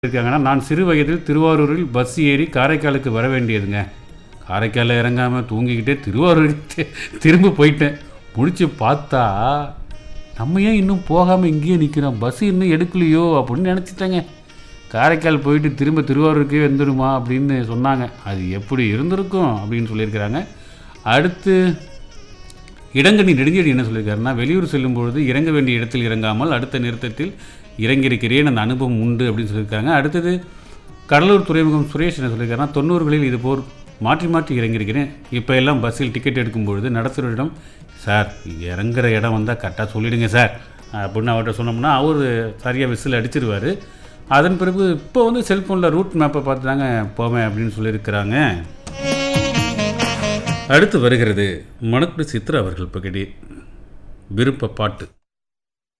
இருக்காங்கன்னா நான் சிறு வயதில் திருவாரூரில் பஸ் ஏறி காரைக்காலுக்கு வர வேண்டியதுங்க காரைக்காலில் இறங்காமல் தூங்கிக்கிட்டே திருவாரூருக்கு திரும்ப போயிட்டேன் முடிச்சு பார்த்தா நம்ம ஏன் இன்னும் போகாமல் இங்கேயே நிற்கிறோம் பஸ் இன்னும் எடுக்கலையோ அப்படின்னு நினச்சிட்டேங்க காரைக்கால் போயிட்டு திரும்ப திருவாரூருக்கே வந்துடுமா அப்படின்னு சொன்னாங்க அது எப்படி இருந்திருக்கும் அப்படின்னு சொல்லியிருக்கிறாங்க அடுத்து இடங்கனி நெடுஞ்செடி என்ன சொல்லியிருக்காருன்னா வெளியூர் செல்லும் பொழுது இறங்க வேண்டிய இடத்தில் இறங்காமல் அடுத்த நிறுத்தத்தில் இறங்கியிருக்கிறேன் அந்த அனுபவம் உண்டு அப்படின்னு சொல்லியிருக்காங்க அடுத்தது கடலூர் துறைமுகம் சுரேஷ் என்ன சொல்லியிருக்காருன்னா தொண்ணூறுகளில் இது போர் மாற்றி மாற்றி இறங்கியிருக்கிறேன் இப்போ எல்லாம் பஸ்ஸில் டிக்கெட் எடுக்கும் பொழுது நடத்துகிறிடம் சார் இறங்குற இடம் வந்தால் கரெக்டாக சொல்லிடுங்க சார் அப்படின்னு அவர்கிட்ட சொன்னோம்னா அவர் சரியாக விசில் அடிச்சிருவார் அதன் பிறகு இப்போ வந்து செல்ஃபோனில் ரூட் மேப்பை பார்த்து தாங்க போவேன் அப்படின்னு சொல்லியிருக்கிறாங்க அடுத்து வருகிறது மணக்குடி சித்ரா அவர்கள் பகுதி விருப்ப பாட்டு